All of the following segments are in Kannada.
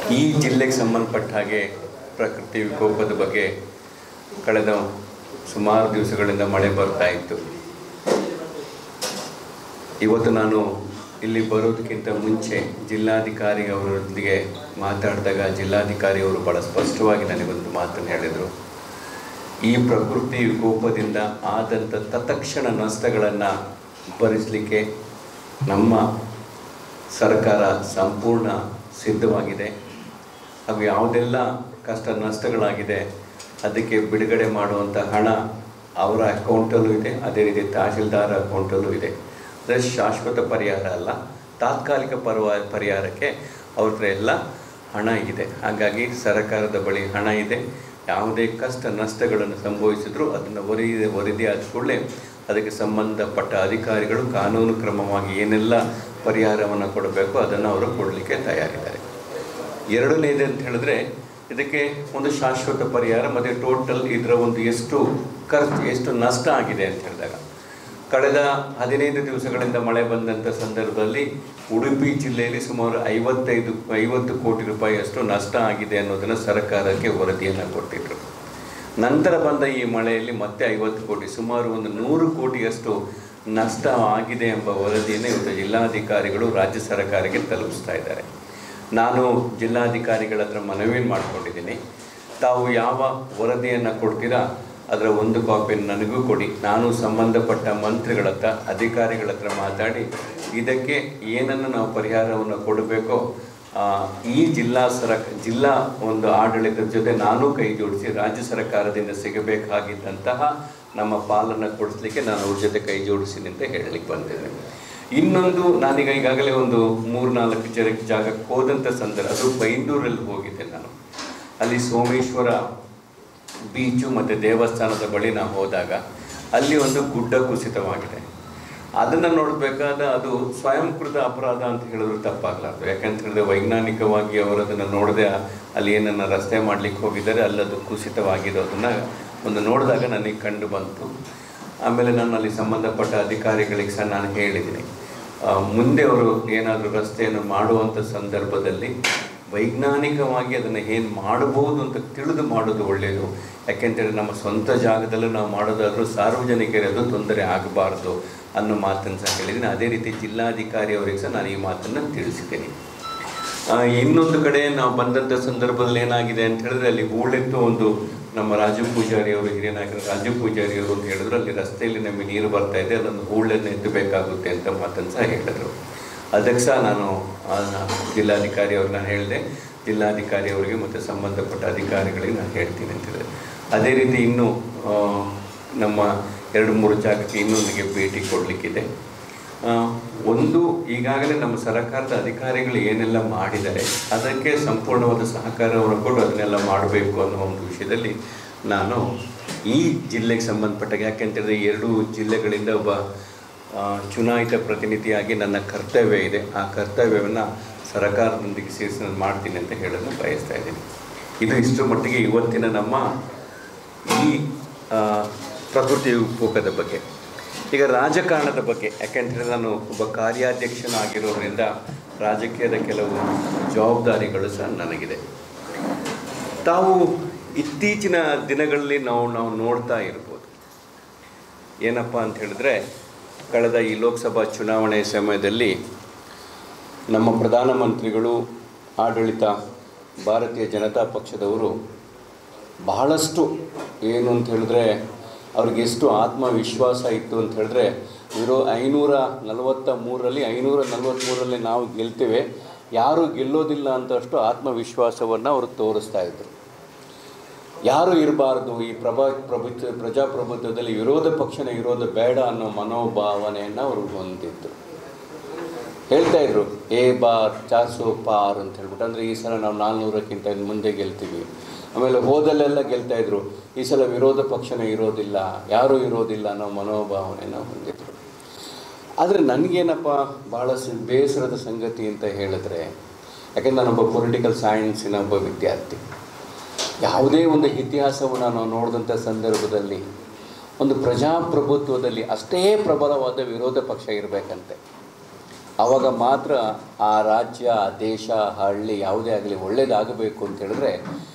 ಈ ಜಿಲ್ಲೆಗೆ ಸಂಬಂಧಪಟ್ಟ ಹಾಗೆ ಪ್ರಕೃತಿ ವಿಕೋಪದ ಬಗ್ಗೆ ಕಳೆದ ಸುಮಾರು ದಿವಸಗಳಿಂದ ಮಳೆ ಬರ್ತಾ ಇತ್ತು ಇವತ್ತು ನಾನು ಇಲ್ಲಿ ಬರೋದಕ್ಕಿಂತ ಮುಂಚೆ ಜಿಲ್ಲಾಧಿಕಾರಿ ಅವರೊಂದಿಗೆ ಮಾತಾಡಿದಾಗ ಜಿಲ್ಲಾಧಿಕಾರಿ ಅವರು ಭಾಳ ಸ್ಪಷ್ಟವಾಗಿ ನನಗೊಂದು ಮಾತನ್ನು ಹೇಳಿದರು ಈ ಪ್ರಕೃತಿ ವಿಕೋಪದಿಂದ ಆದಂಥ ತತ್ಕ್ಷಣ ನಷ್ಟಗಳನ್ನು ಭರಿಸಲಿಕ್ಕೆ ನಮ್ಮ ಸರ್ಕಾರ ಸಂಪೂರ್ಣ ಸಿದ್ಧವಾಗಿದೆ ಹಾಗೂ ಯಾವುದೆಲ್ಲ ಕಷ್ಟ ನಷ್ಟಗಳಾಗಿದೆ ಅದಕ್ಕೆ ಬಿಡುಗಡೆ ಮಾಡುವಂಥ ಹಣ ಅವರ ಅಕೌಂಟಲ್ಲೂ ಇದೆ ಅದೇ ರೀತಿ ತಹಶೀಲ್ದಾರ್ ಅಕೌಂಟಲ್ಲೂ ಇದೆ ಅಂದರೆ ಶಾಶ್ವತ ಪರಿಹಾರ ಅಲ್ಲ ತಾತ್ಕಾಲಿಕ ಪರ್ವ ಪರಿಹಾರಕ್ಕೆ ಅವ್ರ ಹತ್ರ ಎಲ್ಲ ಹಣ ಇದೆ ಹಾಗಾಗಿ ಸರ್ಕಾರದ ಬಳಿ ಹಣ ಇದೆ ಯಾವುದೇ ಕಷ್ಟ ನಷ್ಟಗಳನ್ನು ಸಂಭವಿಸಿದ್ರು ಅದನ್ನು ವರದಿ ವರದಿ ಆದ ಕೂಡಲೇ ಅದಕ್ಕೆ ಸಂಬಂಧಪಟ್ಟ ಅಧಿಕಾರಿಗಳು ಕಾನೂನು ಕ್ರಮವಾಗಿ ಏನೆಲ್ಲ ಪರಿಹಾರವನ್ನು ಕೊಡಬೇಕು ಅದನ್ನು ಅವರು ಕೊಡಲಿಕ್ಕೆ ತಯಾರಿದ್ದಾರೆ ಎರಡನೇದು ಅಂತ ಹೇಳಿದ್ರೆ ಇದಕ್ಕೆ ಒಂದು ಶಾಶ್ವತ ಪರಿಹಾರ ಮತ್ತು ಟೋಟಲ್ ಇದರ ಒಂದು ಎಷ್ಟು ಖರ್ಚು ಎಷ್ಟು ನಷ್ಟ ಆಗಿದೆ ಅಂತ ಹೇಳಿದಾಗ ಕಳೆದ ಹದಿನೈದು ದಿವಸಗಳಿಂದ ಮಳೆ ಬಂದಂಥ ಸಂದರ್ಭದಲ್ಲಿ ಉಡುಪಿ ಜಿಲ್ಲೆಯಲ್ಲಿ ಸುಮಾರು ಐವತ್ತೈದು ಐವತ್ತು ಕೋಟಿ ರೂಪಾಯಿಯಷ್ಟು ನಷ್ಟ ಆಗಿದೆ ಅನ್ನೋದನ್ನು ಸರ್ಕಾರಕ್ಕೆ ವರದಿಯನ್ನು ಕೊಟ್ಟಿದ್ದರು ನಂತರ ಬಂದ ಈ ಮಳೆಯಲ್ಲಿ ಮತ್ತೆ ಐವತ್ತು ಕೋಟಿ ಸುಮಾರು ಒಂದು ನೂರು ಕೋಟಿಯಷ್ಟು ನಷ್ಟ ಆಗಿದೆ ಎಂಬ ವರದಿಯನ್ನು ಇವತ್ತು ಜಿಲ್ಲಾಧಿಕಾರಿಗಳು ರಾಜ್ಯ ಸರ್ಕಾರಕ್ಕೆ ತಲುಪಿಸ್ತಾ ಇದ್ದಾರೆ ನಾನು ಜಿಲ್ಲಾಧಿಕಾರಿಗಳ ಹತ್ರ ಮನವಿ ಮಾಡಿಕೊಂಡಿದ್ದೀನಿ ತಾವು ಯಾವ ವರದಿಯನ್ನು ಕೊಡ್ತೀರಾ ಅದರ ಒಂದು ಕಾಪಿಯನ್ನು ನನಗೂ ಕೊಡಿ ನಾನು ಸಂಬಂಧಪಟ್ಟ ಮಂತ್ರಿಗಳ ಹತ್ರ ಅಧಿಕಾರಿಗಳ ಹತ್ರ ಮಾತಾಡಿ ಇದಕ್ಕೆ ಏನನ್ನು ನಾವು ಪರಿಹಾರವನ್ನು ಕೊಡಬೇಕೋ ಆ, ಈ ಜಿಲ್ಲಾ ಸರ ಜಿಲ್ಲಾ ಒಂದು ಆಡಳಿತದ ಜೊತೆ ನಾನು ಕೈ ಜೋಡಿಸಿ ರಾಜ್ಯ ಸರ್ಕಾರದಿಂದ ಸಿಗಬೇಕಾಗಿದ್ದಂತಹ ನಮ್ಮ ಪಾಲನ್ನು ಕೊಡಿಸ್ಲಿಕ್ಕೆ ನಾನು ಅವ್ರ ಜೊತೆ ಕೈ ಜೋಡಿಸಿನಿ ಅಂತ ಹೇಳಲಿಕ್ಕೆ ಬಂದಿದ್ದೆ ಇನ್ನೊಂದು ನಾನೀಗ ಈಗಾಗಲೇ ಒಂದು ಮೂರು ನಾಲ್ಕು ಜನ ಜಾಗಕ್ಕೆ ಹೋದಂಥ ಸಂದರ್ಭ ಅದು ಬೈಂದೂರಲ್ಲಿ ಹೋಗಿದ್ದೆ ನಾನು ಅಲ್ಲಿ ಸೋಮೇಶ್ವರ ಬೀಚು ಮತ್ತು ದೇವಸ್ಥಾನದ ಬಳಿ ನಾವು ಹೋದಾಗ ಅಲ್ಲಿ ಒಂದು ಗುಡ್ಡ ಕುಸಿತವಾಗಿದೆ ಅದನ್ನು ನೋಡಬೇಕಾದ ಅದು ಸ್ವಯಂಕೃತ ಅಪರಾಧ ಅಂತ ಹೇಳಿದ್ರು ತಪ್ಪಾಗಲಾರ್ದು ಯಾಕಂತ ಹೇಳಿದ್ರೆ ವೈಜ್ಞಾನಿಕವಾಗಿ ಅವರು ಅದನ್ನು ನೋಡದೆ ಅಲ್ಲಿ ಏನನ್ನು ರಸ್ತೆ ಮಾಡಲಿಕ್ಕೆ ಹೋಗಿದ್ದಾರೆ ಅಲ್ಲದು ಕುಸಿತವಾಗಿರೋದನ್ನು ಒಂದು ನೋಡಿದಾಗ ನನಗೆ ಕಂಡು ಬಂತು ಆಮೇಲೆ ನಾನು ಅಲ್ಲಿ ಸಂಬಂಧಪಟ್ಟ ಅಧಿಕಾರಿಗಳಿಗೆ ಸಹ ನಾನು ಹೇಳಿದ್ದೀನಿ ಆ, ಮುಂದೆ ಅವರು ಏನಾದರೂ ರಸ್ತೆಯನ್ನು ಮಾಡುವಂಥ ಸಂದರ್ಭದಲ್ಲಿ ವೈಜ್ಞಾನಿಕವಾಗಿ ಅದನ್ನು ಏನು ಮಾಡಬಹುದು ಅಂತ ತಿಳಿದು ಮಾಡೋದು ಒಳ್ಳೆಯದು ಯಾಕೆಂತೇಳಿ ನಮ್ಮ ಸ್ವಂತ ಜಾಗದಲ್ಲೂ ನಾವು ಮಾಡೋದಾದರೂ ಸಾರ್ವಜನಿಕರಿಗೆ ಅದು ತೊಂದರೆ ಆಗಬಾರ್ದು ಅನ್ನೋ ಮಾತನ್ನು ಸಹ ಹೇಳಿದ್ದೀನಿ ಅದೇ ರೀತಿ ಜಿಲ್ಲಾಧಿಕಾರಿ ಅವರಿಗೆ ಸಹ ನಾನು ಈ ಮಾತನ್ನು ತಿಳಿಸಿದ್ದೀನಿ ಆ, ಇನ್ನೊಂದು ಕಡೆ ನಾವು ಬಂದಂಥ ಸಂದರ್ಭದಲ್ಲಿ ಏನಾಗಿದೆ ಅಂತ ಹೇಳಿದ್ರೆ ಅಲ್ಲಿ ಹೂಳೆತ್ತು ಒಂದು ನಮ್ಮ ರಾಜು ಪೂಜಾರಿ ಅವರು ಹಿರಿಯ ನಾಯಕರು ರಾಜು ಪೂಜಾರಿ ಅವರು ಅಂತ ಹೇಳಿದ್ರು ಅಲ್ಲಿ ರಸ್ತೆಯಲ್ಲಿ ನಮಗೆ ನೀರು ಬರ್ತಾ ಇದೆ ಅದನ್ನು ಹೂಳನ್ನು ಎತ್ತಬೇಕಾಗುತ್ತೆ ಅಂತ ಮಾತನ್ನು ಸಹ ಹೇಳಿದ್ರು ಅದಕ್ಕೆ ಸಹ ನಾನು ಆ, ಜಿಲ್ಲಾಧಿಕಾರಿ ಅವ್ರಿಗೆ ನಾನು ಹೇಳಿದೆ ಜಿಲ್ಲಾಧಿಕಾರಿ ಅವರಿಗೆ ಮತ್ತು ಸಂಬಂಧಪಟ್ಟ ಅಧಿಕಾರಿಗಳಿಗೆ ನಾನು ಹೇಳ್ತೀನಿ ಅಂತ ಹೇಳಿದೆ ಅದೇ ರೀತಿ ಇನ್ನು ಆ, ನಮ್ಮ ಎರಡು ಮೂರು ಜಾಗಕ್ಕೆ ಇನ್ನೂ ನನಗೆ ಭೇಟಿ ಕೊಡಲಿಕ್ಕಿದೆ ಆ, ಒಂದು ಈಗಾಗಲೇ ನಮ್ಮ ಸರ್ಕಾರದ ಅಧಿಕಾರಿಗಳು ಏನೆಲ್ಲ ಮಾಡಿದ್ದಾರೆ ಅದಕ್ಕೆ ಸಂಪೂರ್ಣವಾದ ಸಹಕಾರವನ್ನು ಕೊಟ್ಟು ಅದನ್ನೆಲ್ಲ ಮಾಡಬೇಕು ಅನ್ನೋ ಒಂದು ವಿಷಯದಲ್ಲಿ ನಾನು ಈ ಜಿಲ್ಲೆಗೆ ಸಂಬಂಧಪಟ್ಟಾಗ ಯಾಕೆಂತಂದರೆ ಎರಡು ಜಿಲ್ಲೆಗಳಿಂದ ಒಬ್ಬ ಆ, ಚುನಾಯಿತ ಪ್ರತಿನಿಧಿಯಾಗಿ ನನ್ನ ಕರ್ತವ್ಯ ಇದೆ ಆ ಕರ್ತವ್ಯವನ್ನು ಸರ್ಕಾರದೊಂದಿಗೆ ಸೇರಿಸಿ ನಾನು ಮಾಡ್ತೀನಿ ಅಂತ ಹೇಳಲು ಬಯಸ್ತಾ ಇದ್ದೀನಿ ಇದು ಇಷ್ಟರ ಮಟ್ಟಿಗೆ ಇವತ್ತಿನ ನಮ್ಮ ಈ ಆ, ಪ್ರಕೃತಿ ವಿಕೋಪದ ಬಗ್ಗೆ ಈಗ ರಾಜಕಾರಣದ ಬಗ್ಗೆ ಯಾಕೆಂದರೆ ನಾನು ಒಬ್ಬ ಕಾರ್ಯಾಧ್ಯಕ್ಷನಾಗಿರೋದ್ರಿಂದ ರಾಜಕೀಯದ ಕೆಲವು ಜವಾಬ್ದಾರಿಗಳು ಸಹ ನನಗಿದೆ ತಾವು ಇತ್ತೀಚಿನ ದಿನಗಳಲ್ಲಿ ನಾವು ನಾವು ನೋಡ್ತಾ ಇರ್ಬೋದು ಏನಪ್ಪ ಅಂತ ಹೇಳಿದ್ರೆ ಕಳೆದ ಈ ಲೋಕಸಭಾ ಚುನಾವಣೆ ಸಮಯದಲ್ಲಿ ನಮ್ಮ ಪ್ರಧಾನಮಂತ್ರಿಗಳು ಆಡಳಿತ ಭಾರತೀಯ ಜನತಾ ಪಕ್ಷದವರು ಬಹಳಷ್ಟು ಏನು ಅಂತ ಹೇಳಿದ್ರೆ ಅವ್ರಿಗೆ ಎಷ್ಟು ಆತ್ಮವಿಶ್ವಾಸ ಇತ್ತು ಅಂತ ಹೇಳಿದ್ರೆ ಇರೋ ಐನೂರ ನಲವತ್ತ ಮೂರರಲ್ಲಿ ಐನೂರ ನಲವತ್ತ್ಮೂರರಲ್ಲಿ ನಾವು ಗೆಲ್ತೇವೆ ಯಾರೂ ಗೆಲ್ಲೋದಿಲ್ಲ ಅಂತಷ್ಟು ಆತ್ಮವಿಶ್ವಾಸವನ್ನು ಅವರು ತೋರಿಸ್ತಾ ಇದ್ರು ಯಾರು ಇರಬಾರ್ದು ಈ ಪ್ರಭಾ ಪ್ರಭುತ್ವ ಪ್ರಜಾಪ್ರಭುತ್ವದಲ್ಲಿ ವಿರೋಧ ಪಕ್ಷನ ಇರೋದು ಬೇಡ ಅನ್ನೋ ಮನೋಭಾವನೆಯನ್ನು ಅವರು ಹೊಂದಿದ್ರು ಹೇಳ್ತಾ ಇದ್ರು ಏ ಬಾರ್ ಚಾರ್ಸೋ ಪಾರ್ ಅಂತ ಹೇಳ್ಬಿಟ್ಟು ಅಂದರೆ ಈ ಸಲ ನಾವು ನಾಲ್ನೂರಕ್ಕಿಂತ ಮುಂದೆ ಗೆಲ್ತೀವಿ ಆಮೇಲೆ ಹೋದಲ್ಲೆಲ್ಲ ಗೆಲ್ತಾ ಇದ್ರು ಈ ಸಲ ವಿರೋಧ ಪಕ್ಷನೇ ಇರೋದಿಲ್ಲ ಯಾರೂ ಇರೋದಿಲ್ಲ ಅನ್ನೋ ಮನೋಭಾವನೆಯನ್ನು ಹೊಂದಿದ್ರು ಆದರೆ ನನಗೇನಪ್ಪ ಭಾಳ ಸ ಬೇಸರದ ಸಂಗತಿ ಅಂತ ಹೇಳಿದ್ರೆ ಯಾಕೆಂದ್ರೆ ನಾನೊಬ್ಬ ಪೊಲಿಟಿಕಲ್ ಸೈನ್ಸಿನ ಒಬ್ಬ ವಿದ್ಯಾರ್ಥಿ ಯಾವುದೇ ಒಂದು ಇತಿಹಾಸವನ್ನು ನಾವು ನೋಡಿದಂಥ ಸಂದರ್ಭದಲ್ಲಿ ಒಂದು ಪ್ರಜಾಪ್ರಭುತ್ವದಲ್ಲಿ ಅಷ್ಟೇ ಪ್ರಬಲವಾದ ವಿರೋಧ ಪಕ್ಷ ಇರಬೇಕಂತೆ ಆವಾಗ ಮಾತ್ರ ಆ ರಾಜ್ಯ ಆ ದೇಶ ಹಳ್ಳಿ ಯಾವುದೇ ಆಗಲಿ ಒಳ್ಳೆಯದಾಗಬೇಕು ಅಂತ ಹೇಳಿದ್ರೆ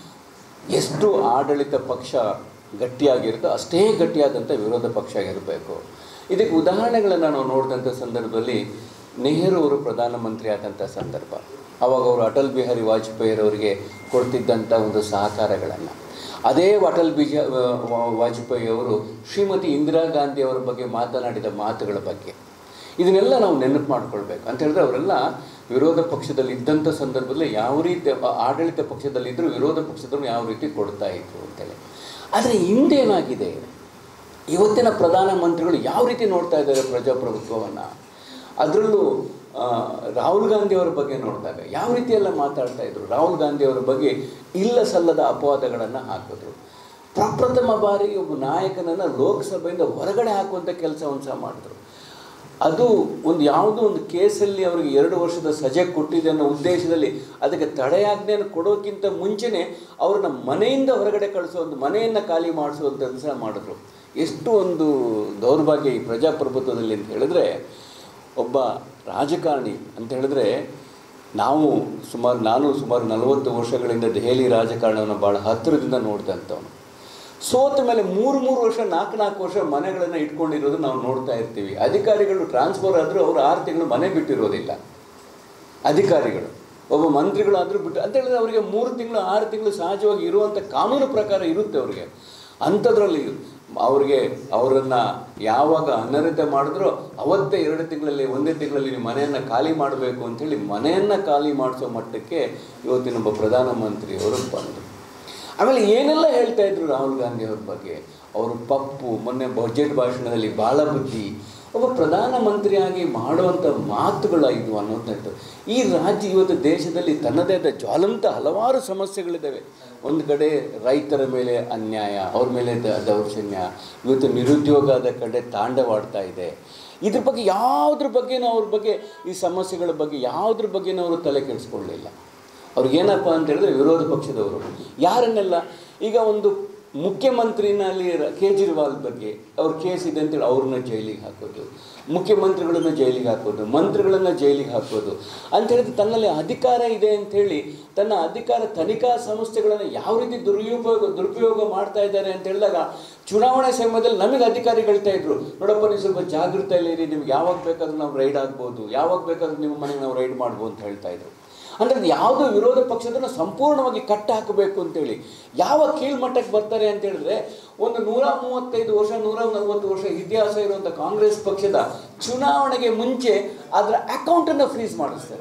ಎಷ್ಟು ಆಡಳಿತ ಪಕ್ಷ ಗಟ್ಟಿಯಾಗಿರುತ್ತೋ ಅಷ್ಟೇ ಗಟ್ಟಿಯಾದಂಥ ವಿರೋಧ ಪಕ್ಷ ಇರಬೇಕು ಇದಕ್ಕೆ ಉದಾಹರಣೆಗಳನ್ನು ನಾವು ನೋಡಿದಂಥ ಸಂದರ್ಭದಲ್ಲಿ ನೆಹರು ಅವರು ಪ್ರಧಾನಮಂತ್ರಿ ಆದಂಥ ಸಂದರ್ಭ ಆವಾಗ ಅವರು ಅಟಲ್ ಬಿಹಾರಿ ವಾಜಪೇಯಿರವರಿಗೆ ಕೊಡ್ತಿದ್ದಂಥ ಒಂದು ಸಹಕಾರಗಳನ್ನು ಅದೇ ಅಟಲ್ ಬಿಜ ವಾಜಪೇಯಿ ಅವರು ಶ್ರೀಮತಿ ಇಂದಿರಾ ಗಾಂಧಿ ಅವರ ಬಗ್ಗೆ ಮಾತನಾಡಿದ ಮಾತುಗಳ ಬಗ್ಗೆ ಇದನ್ನೆಲ್ಲ ನಾವು ನೆನಪು ಮಾಡ್ಕೊಳ್ಬೇಕು ಅಂತ ಹೇಳಿದ್ರೆ ಅವರೆಲ್ಲ ವಿರೋಧ ಪಕ್ಷದಲ್ಲಿ ಇದ್ದಂಥ ಸಂದರ್ಭದಲ್ಲಿ ಯಾವ ರೀತಿ ಆ- ಆಡಳಿತ ಪಕ್ಷದಲ್ಲಿದ್ದರೂ ವಿರೋಧ ಪಕ್ಷದವ್ರು ಯಾವ ರೀತಿ ಕೊಡ್ತಾ ಇದ್ರು ಅಂತೇಳಿ ಆದರೆ ಹಿಂದೇನಾಗಿದೆ ಇವತ್ತಿನ ಪ್ರಧಾನಮಂತ್ರಿಗಳು ಯಾವ ರೀತಿ ನೋಡ್ತಾ ಇದ್ದಾರೆ ಪ್ರಜಾಪ್ರಭುತ್ವವನ್ನು ಅದರಲ್ಲೂ ಆ, ರಾಹುಲ್ ಗಾಂಧಿ ಅವರ ಬಗ್ಗೆ ನೋಡಿದಾಗ ಯಾವ ರೀತಿ ಎಲ್ಲ ಮಾತಾಡ್ತಾ ಇದ್ರು ರಾಹುಲ್ ಗಾಂಧಿ ಅವರ ಬಗ್ಗೆ ಇಲ್ಲ ಸಲ್ಲದ ಅಪವಾದಗಳನ್ನು ಹಾಕಿದ್ರು ಪ್ರಪ್ರಥಮ ಬಾರಿಗೆ ಒಬ್ಬ ನಾಯಕನನ್ನು ಲೋಕಸಭೆಯಿಂದ ಹೊರಗಡೆ ಹಾಕುವಂಥ ಕೆಲಸವನ್ನು ಸಹ ಮಾಡಿದ್ರು ಅದು ಒಂದು ಯಾವುದೋ ಒಂದು ಕೇಸಲ್ಲಿ ಅವರಿಗೆ ಎರಡು ವರ್ಷದ ಸಜೆ ಕೊಟ್ಟಿದೆ ಅನ್ನೋ ಉದ್ದೇಶದಲ್ಲಿ ಅದಕ್ಕೆ ತಡೆಯಾಜ್ಞೆಯನ್ನು ಕೊಡೋಕ್ಕಿಂತ ಮುಂಚೆನೇ ಅವ್ರನ್ನ ಮನೆಯಿಂದ ಹೊರಗಡೆ ಕಳಿಸೋ ಒಂದು ಮನೆಯನ್ನು ಖಾಲಿ ಮಾಡಿಸುವಂಥ ಕೆಲಸ ಮಾಡಿದ್ರು ಎಷ್ಟು ಒಂದು ದೌರ್ಭಾಗ್ಯ ಈ ಪ್ರಜಾಪ್ರಭುತ್ವದಲ್ಲಿ ಅಂತ ಹೇಳಿದ್ರೆ ಒಬ್ಬ ರಾಜಕಾರಣಿ ಅಂತ ಹೇಳಿದ್ರೆ ನಾವು ಸುಮಾರು ನಾನು ಸುಮಾರು ನಲವತ್ತು ವರ್ಷಗಳಿಂದ ದೆಹಲಿ ರಾಜಕಾರಣವನ್ನು ಭಾಳ ಹತ್ತಿರದಿಂದ ನೋಡಿದಂಥವನು ಸೋತ ಮೇಲೆ ಮೂರು ಮೂರು ವರ್ಷ ನಾಲ್ಕು ನಾಲ್ಕು ವರ್ಷ ಮನೆಗಳನ್ನು ಇಟ್ಕೊಂಡಿರೋದು ನಾವು ನೋಡ್ತಾ ಇರ್ತೀವಿ ಅಧಿಕಾರಿಗಳು ಟ್ರಾನ್ಸ್ಫರ್ ಆದರೂ ಅವರು ಆರು ತಿಂಗಳು ಮನೆ ಬಿಟ್ಟಿರೋದಿಲ್ಲ ಅಧಿಕಾರಿಗಳು ಒಬ್ಬ ಮಂತ್ರಿಗಳಾದರೂ ಬಿಟ್ಟು ಅಂತ ಹೇಳಿದ್ರೆ ಅವರಿಗೆ ಮೂರು ತಿಂಗಳು ಆರು ತಿಂಗಳು ಸಹಜವಾಗಿ ಇರುವಂಥ ಕಾನೂನು ಪ್ರಕಾರ ಇರುತ್ತೆ ಅವರಿಗೆ ಅಂಥದ್ರಲ್ಲಿ ಅವ್ರಿಗೆ ಅವರನ್ನು ಯಾವಾಗ ಅನರ್ಹತೆ ಮಾಡಿದ್ರೋ ಅವತ್ತೇ ಎರಡು ತಿಂಗಳಲ್ಲಿ ಒಂದೇ ತಿಂಗಳಲ್ಲಿ ನೀವು ಮನೆಯನ್ನು ಖಾಲಿ ಮಾಡಬೇಕು ಅಂಥೇಳಿ ಮನೆಯನ್ನು ಖಾಲಿ ಮಾಡಿಸೋ ಮಟ್ಟಕ್ಕೆ ಇವತ್ತಿನ ಒಬ್ಬ ಪ್ರಧಾನಮಂತ್ರಿಯವರು ಬಂದರು ಆಮೇಲೆ ಏನೆಲ್ಲ ಹೇಳ್ತಾ ಇದ್ರು ರಾಹುಲ್ ಗಾಂಧಿ ಅವ್ರ ಬಗ್ಗೆ ಅವರು ಪಪ್ಪು ಮೊನ್ನೆ ಬಜೆಟ್ ಭಾಷಣದಲ್ಲಿ ಬಾಳ ಬುದ್ಧಿ ಒಬ್ಬ ಪ್ರಧಾನಮಂತ್ರಿಯಾಗಿ ಮಾಡುವಂಥ ಮಾತುಗಳ ಇದು ಅನ್ನೋದು ಈ ರಾಜ್ಯ ಇವತ್ತು ದೇಶದಲ್ಲಿ ತನ್ನದೇ ಆದ ಜ್ವಾಲಂತ ಹಲವಾರು ಸಮಸ್ಯೆಗಳಿದ್ದಾವೆ ಒಂದು ಕಡೆ ರೈತರ ಮೇಲೆ ಅನ್ಯಾಯ ಅವ್ರ ಮೇಲೆ ದ- ದೌರ್ಜನ್ಯ ಇವತ್ತು ನಿರುದ್ಯೋಗದ ಕಡೆ ತಾಂಡವಾಡ್ತಾ ಇದೆ ಇದ್ರ ಬಗ್ಗೆ ಯಾವುದ್ರ ಬಗ್ಗೆನೂ ಅವ್ರ ಬಗ್ಗೆ ಈ ಸಮಸ್ಯೆಗಳ ಬಗ್ಗೆ ಯಾವುದ್ರ ಬಗ್ಗೆನೂ ಅವರು ತಲೆ ಕೆಡಿಸ್ಕೊಳ್ಳಿಲ್ಲ ಅವ್ರಿಗೇನಪ್ಪ ಅಂತ ಹೇಳಿದ್ರೆ ವಿರೋಧ ಪಕ್ಷದವರು ಯಾರನ್ನೆಲ್ಲ ಈಗ ಒಂದು ಮುಖ್ಯಮಂತ್ರಿನಲ್ಲಿ ರ- ಕೇಜ್ರಿವಾಲ್ ಬಗ್ಗೆ ಅವ್ರ ಕೇಸ್ ಇದೆ ಅಂತೇಳಿ ಅವ್ರನ್ನ ಜೈಲಿಗೆ ಹಾಕೋದು ಮುಖ್ಯಮಂತ್ರಿಗಳನ್ನು ಜೈಲಿಗೆ ಹಾಕೋದು ಮಂತ್ರಿಗಳನ್ನು ಜೈಲಿಗೆ ಹಾಕೋದು ಅಂತ ಹೇಳಿದ್ರೆ ತನ್ನಲ್ಲಿ ಅಧಿಕಾರ ಇದೆ ಅಂಥೇಳಿ ತನ್ನ ಅಧಿಕಾರ ತನಿಖಾ ಸಂಸ್ಥೆಗಳನ್ನು ಯಾವ ರೀತಿ ದುರುಪಯೋಗ ದುರುಪಯೋಗ ಮಾಡ್ತಾ ಇದ್ದಾರೆ ಅಂತ ಹೇಳಿದಾಗ ಚುನಾವಣೆ ಸಮಯದಲ್ಲಿ ನಮಗೆ ಅಧಿಕಾರಿಗಳು ಹೇಳ್ತಾ ಇದ್ರು ನೋಡಪ್ಪ ನೀವು ಸ್ವಲ್ಪ ಜಾಗೃತೆಯಲ್ಲಿರಿ ನಿಮ್ಗೆ ಯಾವಾಗ ಬೇಕಾದ್ರೂ ನಾವು ರೈಡ್ ಆಗ್ಬೋದು ಯಾವಾಗ ಬೇಕಾದ್ರೂ ನಿಮ್ಮ ಮನೆಗೆ ನಾವು ರೈಡ್ ಮಾಡ್ಬೋದು ಅಂತ ಹೇಳ್ತಾ ಇದ್ರು ಅಂದರೆ ಅದು ಯಾವುದೋ ವಿರೋಧ ಪಕ್ಷದನ್ನು ಸಂಪೂರ್ಣವಾಗಿ ಕಟ್ಟ ಹಾಕಬೇಕು ಅಂತೇಳಿ ಯಾವ ಕೀಳ್ಮಟ್ಟಕ್ಕೆ ಬರ್ತಾರೆ ಅಂತ ಹೇಳಿದ್ರೆ ಒಂದು ನೂರ ಮೂವತ್ತೈದು ವರ್ಷ ನೂರ ನಲವತ್ತು ವರ್ಷ ಇತಿಹಾಸ ಇರುವಂಥ ಕಾಂಗ್ರೆಸ್ ಪಕ್ಷದ ಚುನಾವಣೆಗೆ ಮುಂಚೆ ಅದರ ಅಕೌಂಟನ್ನು ಫ್ರೀಸ್ ಮಾಡಿಸ್ತಾರೆ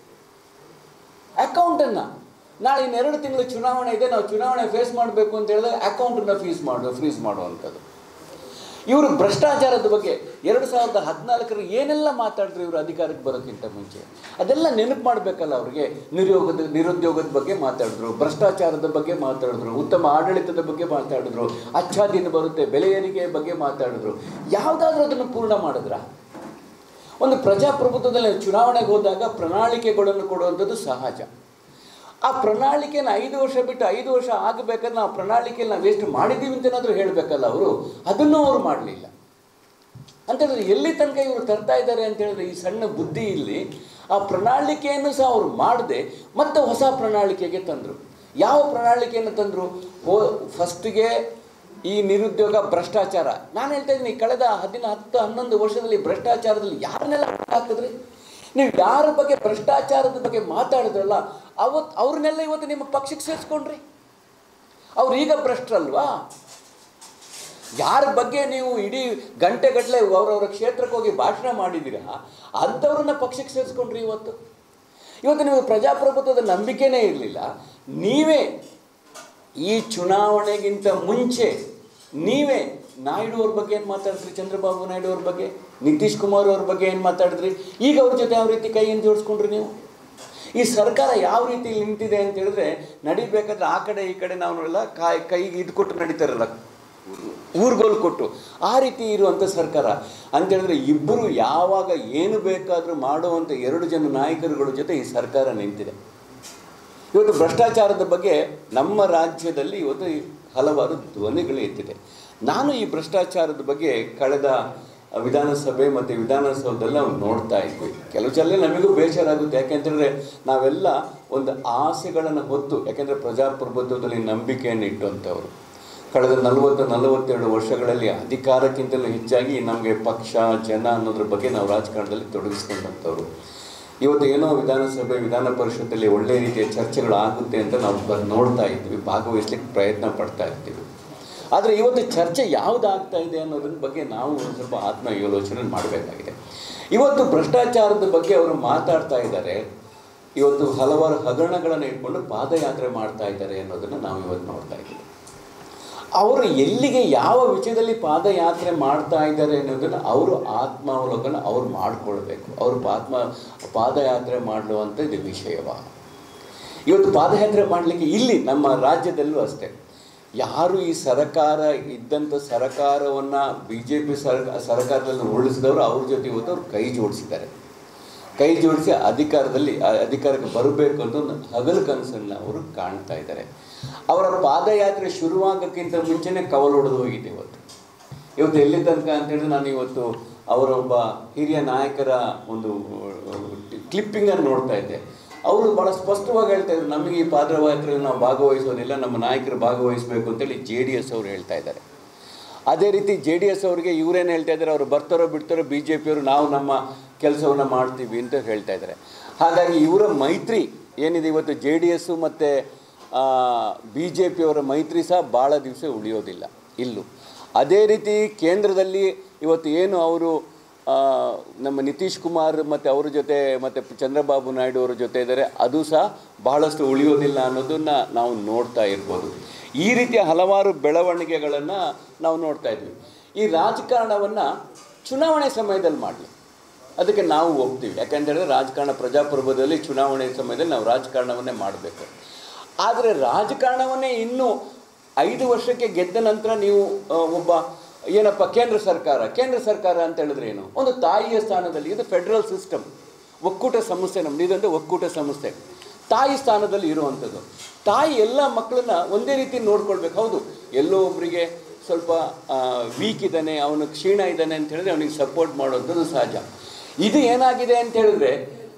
ಅಕೌಂಟನ್ನು ನಾಳೆ ಇನ್ನೆರಡು ತಿಂಗಳು ಚುನಾವಣೆ ಇದೆ ನಾವು ಚುನಾವಣೆ ಫೇಸ್ ಮಾಡಬೇಕು ಅಂತ ಹೇಳಿದಾಗ ಅಕೌಂಟನ್ನು ಫೀಸ್ ಮಾಡು ಫ್ರೀಸ್ ಮಾಡುವಂಥದ್ದು ಇವರು ಭ್ರಷ್ಟಾಚಾರದ ಬಗ್ಗೆ ಎರಡು ಸಾವಿರದ ಹದಿನಾಲ್ಕರ ಏನೆಲ್ಲ ಮಾತಾಡಿದ್ರು ಇವರು ಅಧಿಕಾರಕ್ಕೆ ಬರೋಕ್ಕಿಂತ ಮುಂಚೆ ಅದೆಲ್ಲ ನೆನಪು ಮಾಡಬೇಕಲ್ಲ ಅವ್ರಿಗೆ ನಿರುದ್ಯೋಗದ ನಿರುದ್ಯೋಗದ ಬಗ್ಗೆ ಮಾತಾಡಿದ್ರು ಭ್ರಷ್ಟಾಚಾರದ ಬಗ್ಗೆ ಮಾತಾಡಿದ್ರು ಉತ್ತಮ ಆಡಳಿತದ ಬಗ್ಗೆ ಮಾತಾಡಿದ್ರು ಅಚ್ಛಾದೀನ ಬರುತ್ತೆ ಬೆಲೆ ಏರಿಕೆ ಬಗ್ಗೆ ಮಾತಾಡಿದ್ರು ಯಾವುದಾದ್ರೂ ಅದನ್ನು ಪೂರ್ಣ ಮಾಡಿದ್ರಾ ಒಂದು ಪ್ರಜಾಪ್ರಭುತ್ವದಲ್ಲಿ ಚುನಾವಣೆಗೆ ಹೋದಾಗ ಪ್ರಣಾಳಿಕೆಗಳನ್ನು ಕೊಡುವಂಥದ್ದು ಸಹಜ ಆ ಪ್ರಣಾಳಿಕೆನ ಐದು ವರ್ಷ ಬಿಟ್ಟು ಐದು ವರ್ಷ ಆಗಬೇಕಾದ್ರೆ ನಾವು ಪ್ರಣಾಳಿಕೆಯಲ್ಲಿ ನಾವು ಎಷ್ಟು ಮಾಡಿದ್ದೀವಿ ಅಂತೇನಾದರೂ ಹೇಳಬೇಕಲ್ಲ ಅವರು ಅದನ್ನೂ ಅವರು ಮಾಡಲಿಲ್ಲ ಅಂತ ಹೇಳಿದ್ರೆ ಎಲ್ಲಿ ತನಕ ಇವರು ತರ್ತಾ ಇದ್ದಾರೆ ಅಂತ ಹೇಳಿದ್ರೆ ಈ ಸಣ್ಣ ಬುದ್ಧಿ ಇಲ್ಲಿ ಆ ಪ್ರಣಾಳಿಕೆಯನ್ನು ಸಹ ಅವರು ಮಾಡದೆ ಮತ್ತೆ ಹೊಸ ಪ್ರಣಾಳಿಕೆಗೆ ತಂದರು ಯಾವ ಪ್ರಣಾಳಿಕೆಯನ್ನು ತಂದರು ಹೋ ಫಸ್ಟಿಗೆ ಈ ನಿರುದ್ಯೋಗ ಭ್ರಷ್ಟಾಚಾರ ನಾನು ಹೇಳ್ತಾ ಇದ್ದೀನಿ ಕಳೆದ ಹದಿನ ಹತ್ತು ಹನ್ನೊಂದು ವರ್ಷದಲ್ಲಿ ಭ್ರಷ್ಟಾಚಾರದಲ್ಲಿ ಯಾರನ್ನೆಲ್ಲ ಹಾಕಿದ್ರಿ ನೀವು ಯಾರ ಬಗ್ಗೆ ಭ್ರಷ್ಟಾಚಾರದ ಬಗ್ಗೆ ಮಾತಾಡಿದ್ರಲ್ಲ ಅವತ್ತು ಅವ್ರನ್ನೆಲ್ಲ ಇವತ್ತು ನಿಮ್ಮ ಪಕ್ಷಕ್ಕೆ ಸೇರಿಸ್ಕೊಂಡ್ರಿ ಅವ್ರು ಈಗ ಭ್ರಷ್ಟರಲ್ವಾ ಯಾರ ಬಗ್ಗೆ ನೀವು ಇಡೀ ಗಂಟೆಗಟ್ಟಲೆ ಅವರವರ ಕ್ಷೇತ್ರಕ್ಕೆ ಹೋಗಿ ಭಾಷಣ ಮಾಡಿದ್ದೀರಾ ಅಂಥವ್ರನ್ನ ಪಕ್ಷಕ್ಕೆ ಸೇರಿಸ್ಕೊಂಡ್ರಿ ಇವತ್ತು ಇವತ್ತು ನೀವು ಪ್ರಜಾಪ್ರಭುತ್ವದ ನಂಬಿಕೆನೇ ಇರಲಿಲ್ಲ ನೀವೇ ಈ ಚುನಾವಣೆಗಿಂತ ಮುಂಚೆ ನೀವೇ ನಾಯ್ಡು ಅವ್ರ ಬಗ್ಗೆ ಏನು ಮಾತಾಡಿದ್ರಿ ಚಂದ್ರಬಾಬು ನಾಯ್ಡು ಅವ್ರ ಬಗ್ಗೆ ನಿತೀಶ್ ಕುಮಾರ್ ಅವ್ರ ಬಗ್ಗೆ ಏನು ಮಾತಾಡಿದ್ರಿ ಈಗ ಅವ್ರ ಜೊತೆ ಯಾವ ರೀತಿ ಕೈಯನ್ನು ಜೋಡಿಸ್ಕೊಂಡ್ರಿ ನೀವು ಈ ಸರ್ಕಾರ ಯಾವ ರೀತಿ ನಿಂತಿದೆ ಅಂತ ಹೇಳಿದ್ರೆ ನಡಿಬೇಕಾದ್ರೆ ಆ ಕಡೆ ಈ ಕಡೆ ನಾವೆಲ್ಲ ಕಾಯ್ ಕೈಗೆ ಇದು ಕೊಟ್ಟು ನಡೀತಾರಲ್ಲ ಊರುಗೋಲು ಕೊಟ್ಟು ಆ ರೀತಿ ಇರುವಂಥ ಸರ್ಕಾರ ಅಂತ ಹೇಳಿದ್ರೆ ಇಬ್ಬರು ಯಾವಾಗ ಏನು ಬೇಕಾದರೂ ಮಾಡುವಂಥ ಎರಡು ಜನ ನಾಯಕರುಗಳ ಜೊತೆ ಈ ಸರ್ಕಾರ ನಿಂತಿದೆ ಇವತ್ತು ಭ್ರಷ್ಟಾಚಾರದ ಬಗ್ಗೆ ನಮ್ಮ ರಾಜ್ಯದಲ್ಲಿ ಇವತ್ತು ಹಲವಾರು ಧ್ವನಿಗಳು ಎತ್ತಿದೆ ನಾನು ಈ ಭ್ರಷ್ಟಾಚಾರದ ಬಗ್ಗೆ ಕಳೆದ ವಿಧಾನಸಭೆ ಮತ್ತು ವಿಧಾನಸೌಧದಲ್ಲಿ ನಾವು ನೋಡ್ತಾ ಇದ್ವಿ ಕೆಲವು ಸಲ ನಮಗೂ ಬೇಜಾರಾಗುತ್ತೆ ಯಾಕೆಂತಂದರೆ ನಾವೆಲ್ಲ ಒಂದು ಆಸೆಗಳನ್ನು ಹೊತ್ತು ಯಾಕೆಂದರೆ ಪ್ರಜಾಪ್ರಭುತ್ವದಲ್ಲಿ ನಂಬಿಕೆಯನ್ನು ಇಟ್ಟಂಥವ್ರು ಕಳೆದ ನಲವತ್ತು ನಲವತ್ತೆರಡು ವರ್ಷಗಳಲ್ಲಿ ಅಧಿಕಾರಕ್ಕಿಂತಲೂ ಹೆಚ್ಚಾಗಿ ನಮಗೆ ಪಕ್ಷ ಜನ ಅನ್ನೋದ್ರ ಬಗ್ಗೆ ನಾವು ರಾಜಕಾರಣದಲ್ಲಿ ತೊಡಗಿಸ್ಕೊಂಡಂಥವ್ರು ಇವತ್ತು ಏನೋ ವಿಧಾನಸಭೆ ವಿಧಾನ ಪರಿಷತ್ತಲ್ಲಿ ಒಳ್ಳೆ ರೀತಿಯ ಚರ್ಚೆಗಳು ಆಗುತ್ತೆ ಅಂತ ನಾವು ಬ ನೋಡ್ತಾ ಇದ್ವಿ ಭಾಗವಹಿಸ್ಲಿಕ್ಕೆ ಪ್ರಯತ್ನ ಪಡ್ತಾ ಇರ್ತೀವಿ ಆದರೆ ಇವತ್ತು ಚರ್ಚೆ ಯಾವುದಾಗ್ತಾ ಇದೆ ಅನ್ನೋದ್ರ ಬಗ್ಗೆ ನಾವು ಒಂದು ಸ್ವಲ್ಪ ಆತ್ಮ ಯೋಚನೆ ಮಾಡಬೇಕಾಗಿದೆ ಇವತ್ತು ಭ್ರಷ್ಟಾಚಾರದ ಬಗ್ಗೆ ಅವರು ಮಾತಾಡ್ತಾ ಇದ್ದಾರೆ ಇವತ್ತು ಹಲವಾರು ಹಗರಣಗಳನ್ನು ಇಟ್ಕೊಂಡು ಪಾದಯಾತ್ರೆ ಮಾಡ್ತಾ ಇದ್ದಾರೆ ಅನ್ನೋದನ್ನು ನಾವು ಇವತ್ತು ನೋಡ್ತಾ ಇದ್ದೀವಿ ಅವರು ಎಲ್ಲಿಗೆ ಯಾವ ವಿಷಯದಲ್ಲಿ ಪಾದಯಾತ್ರೆ ಮಾಡ್ತಾ ಇದ್ದಾರೆ ಅನ್ನೋದನ್ನು ಅವರು ಆತ್ಮಾವಲೋಕನ ಅವ್ರು ಮಾಡಿಕೊಳ್ಬೇಕು ಅವರು ಆತ್ಮ ಪಾದಯಾತ್ರೆ ಮಾಡುವಂಥ ಇದು ವಿಷಯವ ಇವತ್ತು ಪಾದಯಾತ್ರೆ ಮಾಡಲಿಕ್ಕೆ ಇಲ್ಲಿ ನಮ್ಮ ರಾಜ್ಯದಲ್ಲೂ ಅಷ್ಟೇ ಯಾರು ಈ ಸರ್ಕಾರ ಇದ್ದಂಥ ಸರ್ಕಾರವನ್ನು ಬಿ ಜೆ ಪಿ ಸರ್ ಸರ್ಕಾರದಲ್ಲಿ ಉರುಳಿಸಿದವರು ಅವ್ರ ಜೊತೆ ಇವತ್ತು ಅವ್ರು ಕೈ ಜೋಡಿಸಿದ್ದಾರೆ ಕೈ ಜೋಡಿಸಿ ಅಧಿಕಾರದಲ್ಲಿ ಆ ಅಧಿಕಾರಕ್ಕೆ ಬರಬೇಕು ಅಂತ ಒಂದು ಹಗಲು ಕನಸನ್ನು ಅವರು ಕಾಣ್ತಾ ಇದ್ದಾರೆ ಅವರ ಪಾದಯಾತ್ರೆ ಶುರುವಾಗೋಕ್ಕಿಂತ ಮುಂಚೆನೇ ಕವಲು ಹೊಡೆದು ಹೋಗಿದೆ ಇವತ್ತು ಇವತ್ತು ಎಲ್ಲಿ ತನಕ ಅಂತೇಳಿದ್ರೆ ನಾನು ಇವತ್ತು ಅವರೊಬ್ಬ ಹಿರಿಯ ನಾಯಕರ ಒಂದು ಕ್ಲಿಪ್ಪಿಂಗನ್ನು ನೋಡ್ತಾ ಇದ್ದೆ ಅವರು ಭಾಳ ಸ್ಪಷ್ಟವಾಗಿ ಹೇಳ್ತಾ ಇದ್ರು ನಮಗೆ ಈ ಪಾದಯಾತ್ರೆಯಲ್ಲಿ ನಾವು ಭಾಗವಹಿಸೋದಿಲ್ಲ ನಮ್ಮ ನಾಯಕರು ಭಾಗವಹಿಸಬೇಕು ಅಂತೇಳಿ ಜೆ ಡಿ ಎಸ್ ಅವರು ಹೇಳ್ತಾ ಇದ್ದಾರೆ ಅದೇ ರೀತಿ ಜೆ ಡಿ ಎಸ್ ಅವರಿಗೆ ಇವರೇನು ಹೇಳ್ತಾ ಇದ್ದಾರೆ ಅವರು ಬರ್ತಾರೋ ಬಿಡ್ತಾರೋ ಬಿ ಜೆ ಪಿಯವರು ನಾವು ನಮ್ಮ ಕೆಲಸವನ್ನು ಮಾಡ್ತೀವಿ ಅಂತ ಹೇಳ್ತಾ ಇದ್ದಾರೆ ಹಾಗಾಗಿ ಇವರ ಮೈತ್ರಿ ಏನಿದೆ ಇವತ್ತು ಜೆ ಡಿ ಎಸ್ಸು ಮತ್ತು ಬಿ ಜೆ ಪಿಯವರ ಮೈತ್ರಿ ಸಹ ಭಾಳ ದಿವಸ ಉಳಿಯೋದಿಲ್ಲ ಇಲ್ಲೂ ಅದೇ ರೀತಿ ಕೇಂದ್ರದಲ್ಲಿ ಇವತ್ತು ಏನು ಅವರು ಆ, ನಮ್ಮ ನಿತೀಶ್ ಕುಮಾರ್ ಮತ್ತು ಅವ್ರ ಜೊತೆ ಮತ್ತು ಚಂದ್ರಬಾಬು ನಾಯ್ಡು ಅವರ ಜೊತೆ ಇದ್ದಾರೆ ಅದು ಸಹ ಬಹಳಷ್ಟು ಉಳಿಯೋದಿಲ್ಲ ಅನ್ನೋದನ್ನು ನಾವು ನೋಡ್ತಾ ಇರ್ಬೋದು ಈ ರೀತಿಯ ಹಲವಾರು ಬೆಳವಣಿಗೆಗಳನ್ನು ನಾವು ನೋಡ್ತಾ ಇದ್ವಿ ಈ ರಾಜಕಾರಣವನ್ನು ಚುನಾವಣೆ ಸಮಯದಲ್ಲಿ ಮಾಡಲಿ ಅದಕ್ಕೆ ನಾವು ಒಪ್ತೀವಿ ಯಾಕಂತೇಳಿದ್ರೆ ರಾಜಕಾರಣ ಪ್ರಜಾಪ್ರಭುತ್ವದಲ್ಲಿ ಚುನಾವಣೆ ಸಮಯದಲ್ಲಿ ನಾವು ರಾಜಕಾರಣವನ್ನೇ ಮಾಡಬೇಕು ಆದರೆ ರಾಜಕಾರಣವನ್ನೇ ಇನ್ನೂ ಐದು ವರ್ಷಕ್ಕೆ ಗೆದ್ದ ನಂತರ ನೀವು ಆ, ಒಬ್ಬ ಏನಪ್ಪ ಕೇಂದ್ರ ಸರ್ಕಾರ ಕೇಂದ್ರ ಸರ್ಕಾರ ಅಂತ ಹೇಳಿದ್ರೆ ಏನು ಒಂದು ತಾಯಿಯ ಸ್ಥಾನದಲ್ಲಿ ಇದು ಫೆಡರಲ್ ಸಿಸ್ಟಮ್ ಒಕ್ಕೂಟ ಸಂಸ್ಥೆ ನಮ್ಮದು ಇದಂದ್ರೆ ಒಕ್ಕೂಟ ಸಂಸ್ಥೆ ತಾಯಿ ಸ್ಥಾನದಲ್ಲಿ ಇರುವಂಥದ್ದು ತಾಯಿ ಎಲ್ಲ ಮಕ್ಕಳನ್ನ ಒಂದೇ ರೀತಿ ನೋಡ್ಕೊಳ್ಬೇಕು ಹೌದು ಎಲ್ಲೋ ಒಬ್ಬರಿಗೆ ಸ್ವಲ್ಪ ವೀಕ್ ಇದ್ದಾನೆ ಅವನು ಕ್ಷೀಣ ಇದ್ದಾನೆ ಅಂತ ಹೇಳಿದ್ರೆ ಅವನಿಗೆ ಸಪೋರ್ಟ್ ಮಾಡೋದು ಸಹಜ ಇದು ಏನಾಗಿದೆ ಅಂತ ಹೇಳಿದ್ರೆ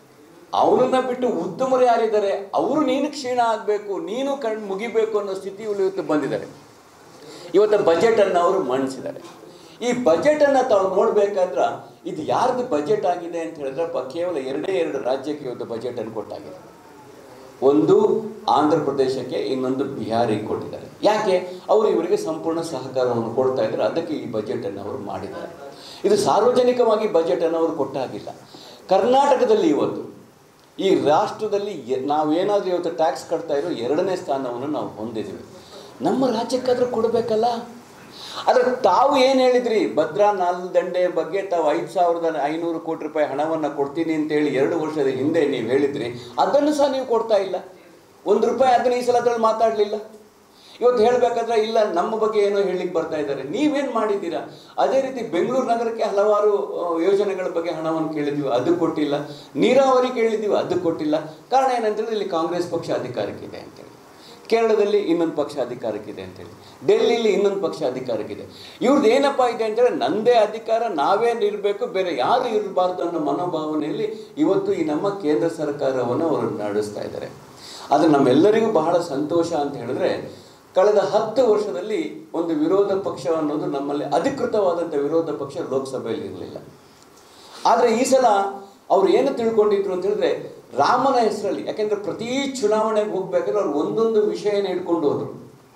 ಅವನನ್ನ ಬಿಟ್ಟು ಉತ್ತಮರು ಯಾರಿದ್ದಾರೆ ಅವರು ನೀನು ಕ್ಷೀಣ ಆಗಬೇಕು ನೀನು ಕಣ್ ಮುಗಿಬೇಕು ಅನ್ನೋ ಸ್ಥಿತಿ ಇವತ್ತು ಬಂದಿದ್ದಾರೆ ಇವತ್ತು ಬಜೆಟನ್ನು ಅವರು ಮಂಡಿಸಿದ್ದಾರೆ ಈ ಬಜೆಟನ್ನು ತಾವು ನೋಡಬೇಕಾದ್ರೆ ಇದು ಯಾರ್ದು ಬಜೆಟ್ ಆಗಿದೆ ಅಂತ ಹೇಳಿದ್ರೆ ಪ ಕೇವಲ ಎರಡೇ ಎರಡು ರಾಜ್ಯಕ್ಕೆ ಇವತ್ತು ಬಜೆಟನ್ನು ಕೊಟ್ಟಾಗಿದೆ ಒಂದು ಆಂಧ್ರ ಪ್ರದೇಶಕ್ಕೆ ಇನ್ನೊಂದು ಬಿಹಾರಿಗೆ ಕೊಟ್ಟಿದ್ದಾರೆ ಯಾಕೆ ಅವರು ಇವರಿಗೆ ಸಂಪೂರ್ಣ ಸಹಕಾರವನ್ನು ಕೊಡ್ತಾ ಇದ್ದಾರೆ ಅದಕ್ಕೆ ಈ ಬಜೆಟನ್ನು ಅವರು ಮಾಡಿದ್ದಾರೆ ಇದು ಸಾರ್ವಜನಿಕವಾಗಿ ಬಜೆಟನ್ನು ಅವರು ಕೊಟ್ಟಾಗಿಲ್ಲ ಕರ್ನಾಟಕದಲ್ಲಿ ಇವತ್ತು ಈ ರಾಷ್ಟ್ರದಲ್ಲಿ ಎ- ನಾವೇನಾದರೂ ಇವತ್ತು ಟ್ಯಾಕ್ಸ್ ಕಟ್ತಾ ಇರೋ ಎರಡನೇ ಸ್ಥಾನವನ್ನು ನಾವು ಹೊಂದಿದ್ದೀವಿ ನಮ್ಮ ರಾಜ್ಯಕ್ಕಾದರೂ ಕೊಡಬೇಕಲ್ಲ ಆದರೆ ತಾವು ಏನು ಹೇಳಿದ್ರಿ ಭದ್ರಾ ನಾಲ್ದಂಡೆ ಬಗ್ಗೆ ತಾವು ಐದು ಸಾವಿರದ ಐನೂರು ಕೋಟಿ ರೂಪಾಯಿ ಹಣವನ್ನು ಕೊಡ್ತೀನಿ ಅಂತೇಳಿ ಎರಡು ವರ್ಷದ ಹಿಂದೆ ನೀವು ಹೇಳಿದ್ರಿ ಅದನ್ನು ಸಹ ನೀವು ಕೊಡ್ತಾ ಇಲ್ಲ ಒಂದು ರೂಪಾಯಿ ಅದನ್ನ ಈ ಸಲ ಅದ್ರಲ್ಲಿ ಮಾತಾಡಲಿಲ್ಲ ಇವತ್ತು ಹೇಳಬೇಕಾದ್ರೆ ಇಲ್ಲ ನಮ್ಮ ಬಗ್ಗೆ ಏನೋ ಹೇಳಲಿಕ್ಕೆ ಬರ್ತಾ ಇದ್ದಾರೆ ನೀವೇನು ಮಾಡಿದ್ದೀರಾ ಅದೇ ರೀತಿ ಬೆಂಗಳೂರು ನಗರಕ್ಕೆ ಹಲವಾರು ಆ, ಯೋಜನೆಗಳ ಬಗ್ಗೆ ಹಣವನ್ನು ಕೇಳಿದ್ವಿ ಅದು ಕೊಟ್ಟಿಲ್ಲ ನೀರಾವರಿ ಕೇಳಿದ್ವಿ ಅದು ಕೊಟ್ಟಿಲ್ಲ ಕಾರಣ ಏನಂತೇಳಿದ್ರೆ ಇಲ್ಲಿ ಕಾಂಗ್ರೆಸ್ ಪಕ್ಷ ಅಧಿಕಾರಕ್ಕಿದೆ ಅಂತೇಳಿ ಕೇರಳದಲ್ಲಿ ಇನ್ನೊಂದು ಪಕ್ಷ ಅಧಿಕಾರಕ್ಕಿದೆ ಅಂತೇಳಿ ಡೆಲ್ಲಿಲಿ ಇನ್ನೊಂದು ಪಕ್ಷ ಅಧಿಕಾರಕ್ಕಿದೆ ಇವ್ರದ್ದು ಏನಪ್ಪ ಇದೆ ಅಂತೇಳಿ ನಂದೇ ಅಧಿಕಾರ ನಾವೇ ಇರಬೇಕು ಬೇರೆ ಯಾರು ಇರಬಾರ್ದು ಅನ್ನೋ ಮನೋಭಾವನೆಯಲ್ಲಿ ಇವತ್ತು ಈ ನಮ್ಮ ಕೇಂದ್ರ ಸರ್ಕಾರವನ್ನು ಅವರು ನಡೆಸ್ತಾ ಇದ್ದಾರೆ ಅದು ನಮ್ಮೆಲ್ಲರಿಗೂ ಬಹಳ ಸಂತೋಷ ಅಂತ ಹೇಳಿದ್ರೆ ಕಳೆದ ಹತ್ತು ವರ್ಷದಲ್ಲಿ ಒಂದು ವಿರೋಧ ಪಕ್ಷ ಅನ್ನೋದು ನಮ್ಮಲ್ಲಿ ಅಧಿಕೃತವಾದಂಥ ವಿರೋಧ ಪಕ್ಷ ಲೋಕಸಭೆಯಲ್ಲಿ ಇರಲಿಲ್ಲ ಆದರೆ ಈ ಸಲ ಅವ್ರು ಏನು ತಿಳ್ಕೊಂಡಿದ್ರು ಅಂತ ಹೇಳಿದ್ರೆ ರಾಮನ ಹೆಸರಲ್ಲಿ ಯಾಕೆಂದ್ರೆ ಪ್ರತಿ ಚುನಾವಣೆಗೆ ಹೋಗ್ಬೇಕಾದ್ರೆ ಅವ್ರು ಒಂದೊಂದು ವಿಷಯನ ಇಟ್ಕೊಂಡು ಹೋದ್ರು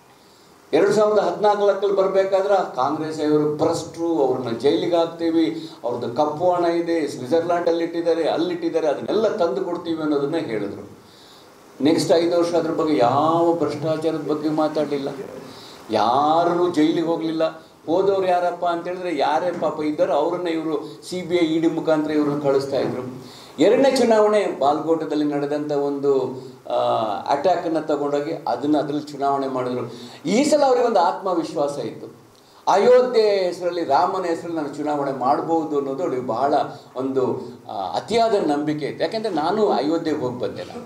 ಎರಡು ಸಾವಿರದ ಹದಿನಾಲ್ಕಲ್ಲಿ ಬರಬೇಕಾದ್ರೆ ಕಾಂಗ್ರೆಸ್ ಅವರು ಭ್ರಷ್ಟರು ಅವ್ರನ್ನ ಜೈಲಿಗೆ ಹಾಕ್ತೀವಿ ಅವ್ರದ್ದು ಕಪ್ಪು ಹಣ ಇದೆ ಸ್ವಿಟ್ಜರ್ಲ್ಯಾಂಡಲ್ಲಿ ಇಟ್ಟಿದ್ದಾರೆ ಅಲ್ಲಿಟ್ಟಿದ್ದಾರೆ ಅದನ್ನೆಲ್ಲ ತಂದು ಕೊಡ್ತೀವಿ ಅನ್ನೋದನ್ನ ಹೇಳಿದ್ರು ನೆಕ್ಸ್ಟ್ ಐದು ವರ್ಷ ಅದ್ರ ಬಗ್ಗೆ ಯಾವ ಭ್ರಷ್ಟಾಚಾರದ ಬಗ್ಗೆ ಮಾತಾಡಲಿಲ್ಲ ಯಾರೂ ಜೈಲಿಗೆ ಹೋಗಲಿಲ್ಲ ಹೋದವ್ರು ಯಾರಪ್ಪ ಅಂತ ಹೇಳಿದ್ರೆ ಯಾರೇ ಪಾಪ ಇದ್ದಾರೋ ಅವರನ್ನ ಇವರು ಸಿ ಬಿ ಐ ಇಡಿ ಮುಖಾಂತರ ಇವ್ರನ್ನ ಕಳಿಸ್ತಾ ಇದ್ರು ಎರಡನೇ ಚುನಾವಣೆ ಬಾಲ್ಕೋಟದಲ್ಲಿ ನಡೆದಂಥ ಒಂದು ಅಟ್ಯಾಕನ್ನು ತಗೊಂಡೋಗಿ ಅದನ್ನು ಅದ್ರಲ್ಲಿ ಚುನಾವಣೆ ಮಾಡಿದ್ರು ಈ ಸಲ ಅವರಿಗೆ ಒಂದು ಆತ್ಮವಿಶ್ವಾಸ ಇತ್ತು ಅಯೋಧ್ಯೆ ಹೆಸರಲ್ಲಿ ರಾಮನ ಹೆಸರಲ್ಲಿ ನಾನು ಚುನಾವಣೆ ಮಾಡ್ಬೋದು ಅನ್ನೋದು ಅವರಿಗೆ ಬಹಳ ಒಂದು ಆ, ಅತಿಯಾದ ನಂಬಿಕೆ ಇತ್ತು ಯಾಕೆಂದರೆ ನಾನು ಅಯೋಧ್ಯೆಗೆ ಹೋಗಿ ಬಂದೆ ನಾನು